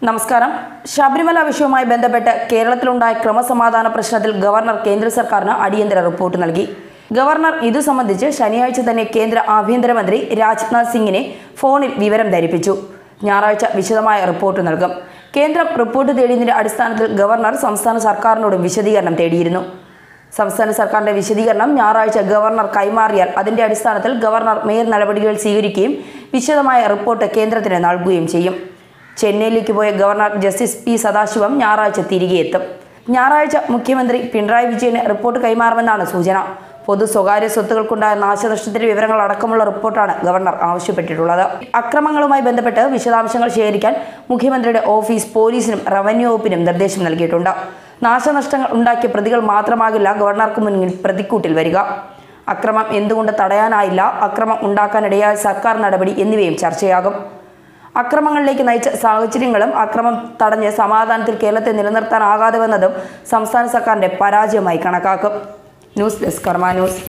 നമസ്കാരം ശബരിമല വിഷയവുമായി ബന്ധപ്പെട്ട് കേരളത്തിലുണ്ടായ ക്രമസമാധാന പ്രശ്നത്തിൽ ഗവർണർ കേന്ദ്ര സർക്കാരിന് അടിയന്തര റിപ്പോർട്ട് നൽകി ഗവർണർ ഇതു സംബന്ധിച്ച് ശനിയാഴ്ച തന്നെ കേന്ദ്ര ആഭ്യന്തരമന്ത്രി രാജ്നാഥ് സിംഗിനെ ഫോണിൽ വിവരം ധരിപ്പിച്ചു ഞായറാഴ്ച വിശദമായ റിപ്പോർട്ട് നൽകും കേന്ദ്രം റിപ്പോർട്ട് തേടിയതിന്റെ അടിസ്ഥാനത്തിൽ ഗവർണർ സംസ്ഥാന സർക്കാരിനോടും വിശദീകരണം തേടിയിരുന്നു സംസ്ഥാന സർക്കാരിന്റെ വിശദീകരണം ഞായറാഴ്ച ഗവർണർ കൈമാറിയാൽ അതിന്റെ അടിസ്ഥാനത്തിൽ ഗവർണർ മേൽ നടപടികൾ സ്വീകരിക്കുകയും വിശദമായ റിപ്പോർട്ട് കേന്ദ്രത്തിന് നൽകുകയും ചെയ്യും ചെന്നൈയിലേക്ക് പോയ ഗവർണർ ജസ്റ്റിസ് പി സദാശിവം ഞായറാഴ്ച തിരികെ എത്തും ഞായറാഴ്ച മുഖ്യമന്ത്രി പിണറായി വിജയന് റിപ്പോർട്ട് കൈമാറുമെന്നാണ് സൂചന പൊതു സ്വകാര്യ സ്വത്തുക്കൾക്കുണ്ടായ നാശനഷ്ടത്തിന്റെ വിവരങ്ങൾ അടക്കമുള്ള റിപ്പോർട്ടാണ് ഗവർണർ ആവശ്യപ്പെട്ടിട്ടുള്ളത് അക്രമങ്ങളുമായി ബന്ധപ്പെട്ട് വിശദാംശങ്ങൾ ശേഖരിക്കാൻ മുഖ്യമന്ത്രിയുടെ ഓഫീസ് പോലീസിനും റവന്യൂ വകുപ്പിനും നിർദ്ദേശം നൽകിയിട്ടുണ്ട് നാശനഷ്ടങ്ങൾ ഉണ്ടാക്കിയ പ്രതികൾ മാത്രമാകില്ല ഗവർണർക്ക് മുന്നിൽ പ്രതിക്കൂട്ടിൽ വരിക അക്രമം എന്തുകൊണ്ട് തടയാനായില്ല അക്രമം ഉണ്ടാക്കാനിടയായ സർക്കാർ നടപടി എന്നിവയും ചർച്ചയാകും അക്രമങ്ങളിലേക്ക് നയിച്ച സാഹചര്യങ്ങളും അക്രമം തടഞ്ഞ് സമാധാനത്തിൽ കേരളത്തെ നിലനിർത്താനാകാതെ വന്നതും സംസ്ഥാന സർക്കാരിന്റെ പരാജയമായി കണക്കാക്കും ന്യൂസ് ഡെസ്ക് കർമ്മ ന്യൂസ്